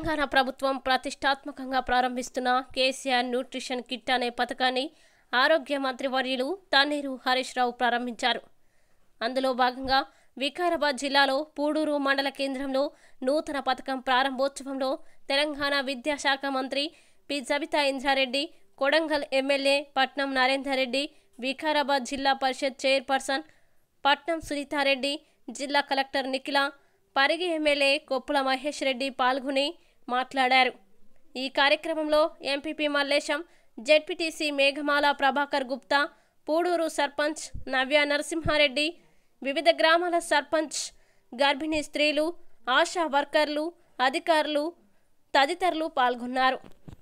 తెలంగాణ ప్రభుత్వం ప్రతిష్టాత్మకంగా ప్రారంభిస్తున్న KCR nutrition kit అనే పథకాన్ని ఆరోగ్య మంత్రి వర్యులు తన్నీరు హరీష్ రావు ప్రారంభించారు అందులో భాగంగా వికారాబాద్ జిల్లాలో పూడూరు మండల కేంద్రంలో నూతన పథకం ప్రారంభోత్సవంలో తెలంగాణ విద్యాశాఖ మంత్రి పి జబితా ఇంద్రారెడ్డి కొడంగల్ ఎమ్మెల్యే పట్నం నరేందర్ రెడ్డి వికారాబాద్ జిల్లా పరిషత్ చైర్పర్సన్ పట్నం సునీతారెడ్డి జిల్లా కలెక్టర్ నిఖిల పరిగి ఎమ్మెల్యే కొప్పుల మహేష్ రెడ్డి పాల్గొని మాట్లాడారు ఈ కార్యక్రమంలో ఎంపీపీ మల్లేశం జెడ్పీటీసీ మేఘమాల ప్రభాకర్ గుప్తా పూడూరు సర్పంచ్ నవ్య నరసింహారెడ్డి వివిధ గ్రామాల సర్పంచ్ గర్భిణీ స్త్రీలు ఆశా వర్కర్లు అధికారులు తదితరులు పాల్గొన్నారు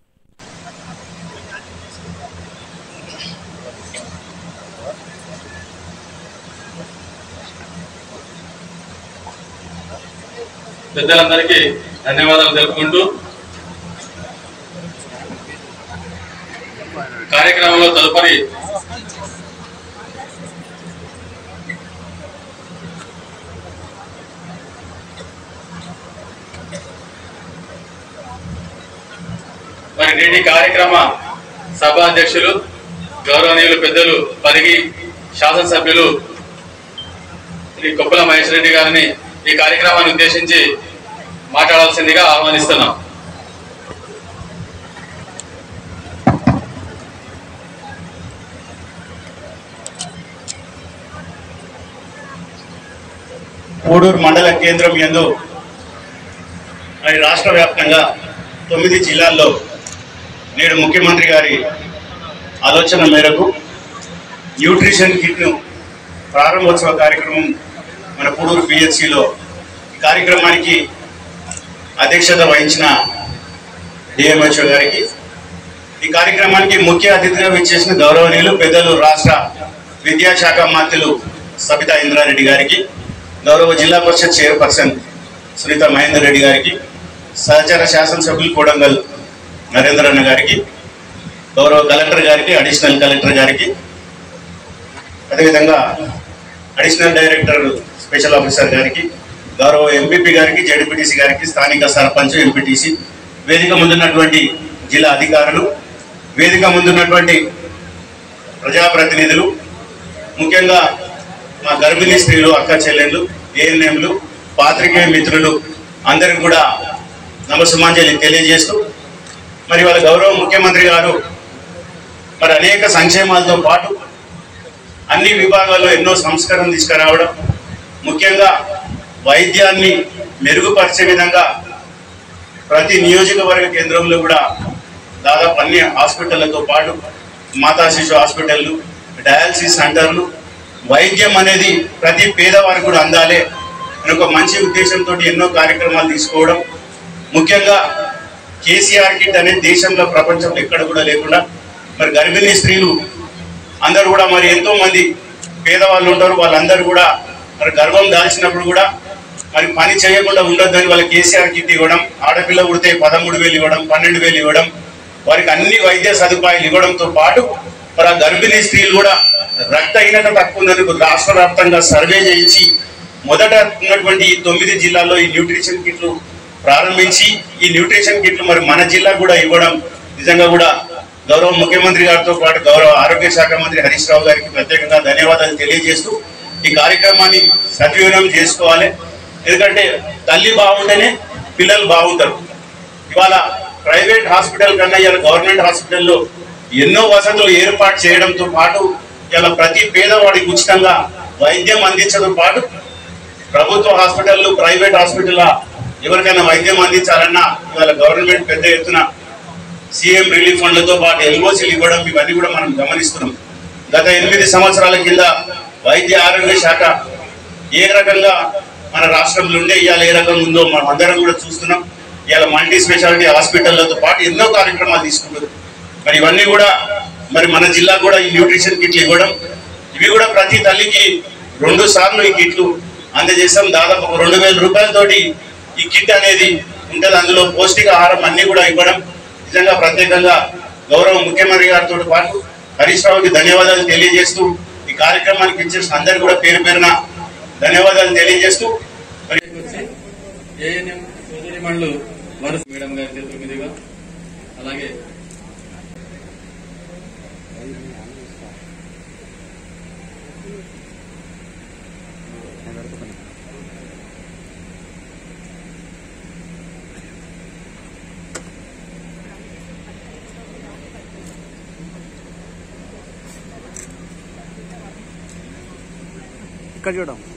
పెద్దలందరికీ ధన్యవాదాలు తెలుపుకుంటూ కార్యక్రమంలో తదుపరి మరి నేటి కార్యక్రమ సభాధ్యక్షులు గౌరవనీయులు పెద్దలు పరిగి శాసనసభ్యులు శ్రీ కొప్పుల మహేష్ రెడ్డి గారిని ఈ కార్యక్రమాన్ని ఉద్దేశించి మాట్లాడాల్సిందిగా ఆహ్వానిస్తున్నాం కోడూరు మండల కేంద్రం యందు మరి రాష్ట్ర వ్యాప్తంగా తొమ్మిది జిల్లాల్లో నేడు ముఖ్యమంత్రి గారి ఆలోచన మేరకు న్యూట్రిషన్ కిట్ను ప్రారంభోత్సవ కార్యక్రమం మన పూడూరు పిహెచ్సిలో ఈ కార్యక్రమానికి అధ్యక్షత వహించిన డిఎంహెచ్ఓ గారికి ఈ కార్యక్రమానికి ముఖ్య అతిథిగా విచ్చేసిన గౌరవనీయులు పెద్దలు రాష్ట్ర విద్యాశాఖ మంత్రులు సబితా ఇంద్రారెడ్డి గారికి గౌరవ జిల్లా పరిషత్ చైర్పర్సన్ సునీత మహేందర్ రెడ్డి గారికి సహచర శాసనసభ్యులు కోడంగల్ నరేంద్ర అన్న గారికి గౌరవ కలెక్టర్ గారికి అడిషనల్ కలెక్టర్ గారికి అదేవిధంగా అడిషనల్ డైరెక్టర్ స్పెషల్ ఆఫీసర్ గారికి గౌరవ ఎంపీపీ గారికి జడ్పీటీసీ గారికి స్థానిక సర్పంచ్ ఎంపీటీసీ వేదిక ముందున్నటువంటి జిల్లా అధికారులు వేదిక ముందున్నటువంటి ప్రజాప్రతినిధులు ముఖ్యంగా మా గర్భిణీ స్త్రీలు అక్క చెల్లెళ్ళు ఏఎన్ఎంలు పాత్రికేయ మిత్రులు అందరికి కూడా నమస్సుమాంజలి తెలియజేస్తూ మరి వాళ్ళ గౌరవ ముఖ్యమంత్రి గారు మరి అనేక సంక్షేమాలతో పాటు అన్ని విభాగాల్లో ఎన్నో సంస్కరణ తీసుకురావడం ముఖ్యంగా వైద్యాన్ని మెరుగుపరిచే విధంగా ప్రతి నియోజకవర్గ కేంద్రంలో కూడా దాదాపు అన్ని హాస్పిటళ్లతో పాటు మాతా శిశు హాస్పిటళ్ళు డయాలసిస్ సెంటర్లు వైద్యం అనేది ప్రతి పేదవారికి కూడా అందాలి అని ఒక మంచి ఉద్దేశంతో ఎన్నో కార్యక్రమాలు తీసుకోవడం ముఖ్యంగా కేసీఆర్ కిట్ అనేది దేశంలో ప్రపంచంలో ఎక్కడ కూడా లేకుండా మరి గర్భిణీ స్త్రీలు అందరూ కూడా మరి ఎంతో మంది పేదవాళ్ళు ఉంటారు వాళ్ళందరూ కూడా మరి గర్భం దాల్చినప్పుడు కూడా మరి పని చేయకుండా ఉండొద్దని వాళ్ళ కేసీఆర్ కిట్ ఇవ్వడం ఆడపిల్ల పుడితే పదమూడు వేలు ఇవ్వడం పన్నెండు వేలు ఇవ్వడం వారికి అన్ని వైద్య సదుపాయాలు ఇవ్వడంతో పాటు మరి ఆ గర్భిణీ స్త్రీలు కూడా రక్తహీనత తక్కువ ఉందని రాష్ట్ర వ్యాప్తంగా సర్వే చేయించి మొదట ఉన్నటువంటి ఈ తొమ్మిది జిల్లాల్లో ఈ న్యూట్రిషన్ కిట్లు ప్రారంభించి ఈ న్యూట్రిషన్ కిట్లు మరి మన జిల్లా కూడా ఇవ్వడం నిజంగా కూడా గౌరవ ముఖ్యమంత్రి గారితో పాటు గౌరవ ఆరోగ్య శాఖ మంత్రి హరీష్ రావు గారికి ప్రత్యేకంగా ధన్యవాదాలు తెలియజేస్తూ ఈ కార్యక్రమాన్ని సద్వినియోగం చేసుకోవాలి ఎందుకంటే తల్లి బాగుంటేనే పిల్లలు బాగుంటారు ఇవాళ ప్రైవేట్ హాస్పిటల్ కన్నా ఇవాళ గవర్నమెంట్ హాస్పిటల్లో ఎన్నో వసతులు ఏర్పాటు చేయడంతో పాటు ఇలా ప్రతి పేదవాడికి ఉచితంగా వైద్యం అందించడంతో పాటు ప్రభుత్వ హాస్పిటల్ ప్రైవేట్ హాస్పిటల్ ఎవరికైనా వైద్యం అందించాలన్నా ఇవాళ గవర్నమెంట్ పెద్ద ఎత్తున సీఎం రిలీఫ్ ఫండ్లతో పాటు ఎల్ఓసీలు ఇవ్వడం ఇవన్నీ కూడా మనం గమనిస్తున్నాం గత ఎనిమిది సంవత్సరాల కింద వైద్య ఆరోగ్య శాఖ ఏ రకంగా మన రాష్ట్రంలో ఉండే ఇవాళ ఏ రకంగా ఉందో మనం అందరం కూడా చూస్తున్నాం ఇవాళ మల్టీ స్పెషాలిటీ హాస్పిటళ్లతో పాటు ఎన్నో కార్యక్రమాలు తీసుకుంటారు మరి ఇవన్నీ కూడా మరి మన జిల్లా కూడా ఈ న్యూట్రిషన్ కిట్లు ఇవ్వడం ఇవి కూడా ప్రతి తల్లికి రెండు సార్లు ఈ కిట్లు అందజేస్తాం దాదాపు ఒక రెండు వేల రూపాయలతోటి ఈ కిట్ అనేది ఉంటుంది అందులో పౌష్టిక ఆహారం అన్ని కూడా ఇవ్వడం నిజంగా ప్రత్యేకంగా గౌరవ ముఖ్యమంత్రి గారితో పాటు హరీష్ రావుకి ధన్యవాదాలు తెలియజేస్తూ ఈ కార్యక్రమానికి ఇచ్చేసిన అందరు కూడా పేరు పేరున ధన్యవాదాలు తెలియజేస్తూ మరి ఏఎన్ఎం సోదరిమణులు వరుస మేడం గారి చేతుల మీదుగా అలాగే ఇక్కడ చూడం